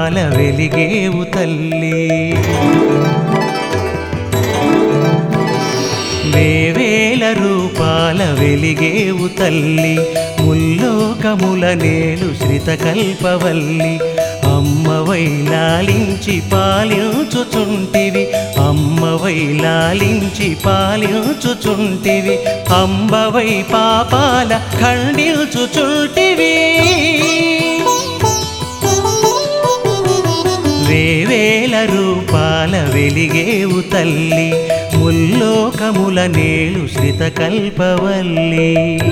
రూపాల వెలిగేవు తల్లి వేవేల రూపాల వెలిగేవు తల్లి ముల్లోకముల నేలు శ్రిత కల్పవల్లి అమ్మవై లాలించి పాలించుచుంటివి అమ్మవై లాలించి పాలించుచుంటివి అంబవై పాపాల ఖండించుచుంటివి వేవేల రూపాల వెలిగేవు తల్లి ముల్లోకముల నేలు శ్రిత కల్పవల్లి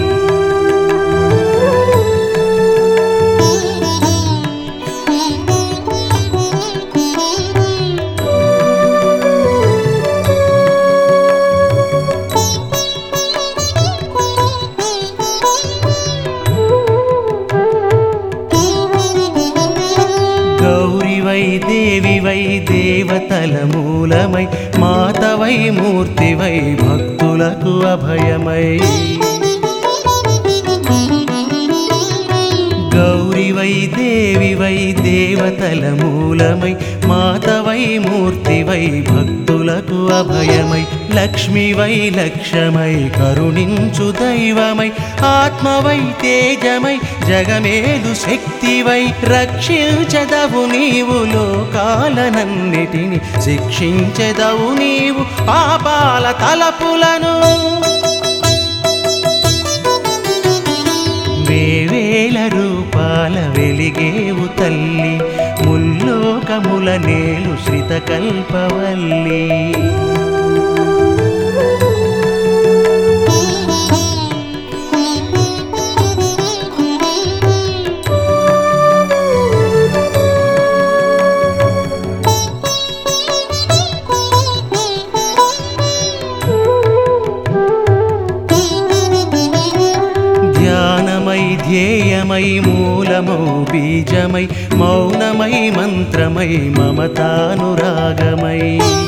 గౌరివై దేవివై దేవతల మూలమై మాతవై మూర్తివై భక్తులకు అభయమై గౌరివై దేవివై దేవతల మూలమై మాతవై మూర్తివై భక్తులకు అభయమై లక్ష్మివై లక్ష్యమై కరుణించు దైవమై ఆత్మవై తేజమై జగమేలు శక్తివై రక్షించదవు నీవు లోకాలనన్నిటిని శిక్షించెదవు నీవు పాపాల తలపులను వేవేల రూపాల వెలిగేవు తల్లి ముల్లోకముల నేలు శ్రిత కల్పవల్లి ధ్యానమై ధ్యేయమై మూలమౌ బీజమై మౌనమై మంత్రమై మమతానురాగమై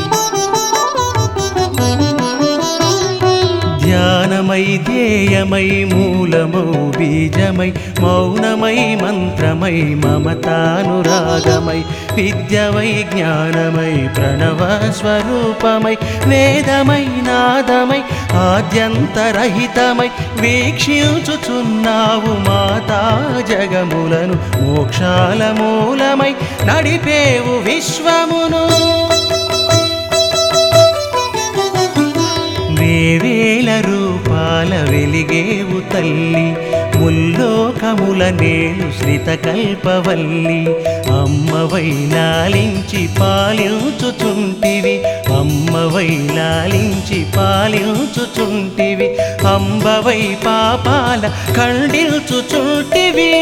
ధ్యానమై ధ్యేయమై మూలమౌ బీజమై మౌనమై మంత్రమై మమతానురాగమై విద్యవై జ్ఞానమై ప్రణవ స్వరూపమై వేదమై నాదమై ఆద్యంతరహితమై వీక్షించుచున్నావు మాతా జగములను మోక్షాల మూలమై నడిపేవు విశ్వమును వేవేల రూపాల వెలిగేవు తల్లి ముల్లోకముల నేలు శ్రిత కల్పవల్లి అమ్మవై లాలించి పాలించుచుంటివి అమ్మవై లాలించి పాలించుచుంటివి అంబవై పాపాల ఖండించుచుంటివి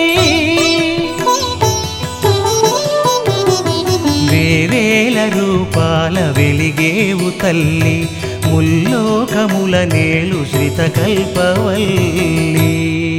వేవేల రూపాల వెలిగేవు తల్లి ముల్లోకముల నేలు శ్రిత కల్పవల్లి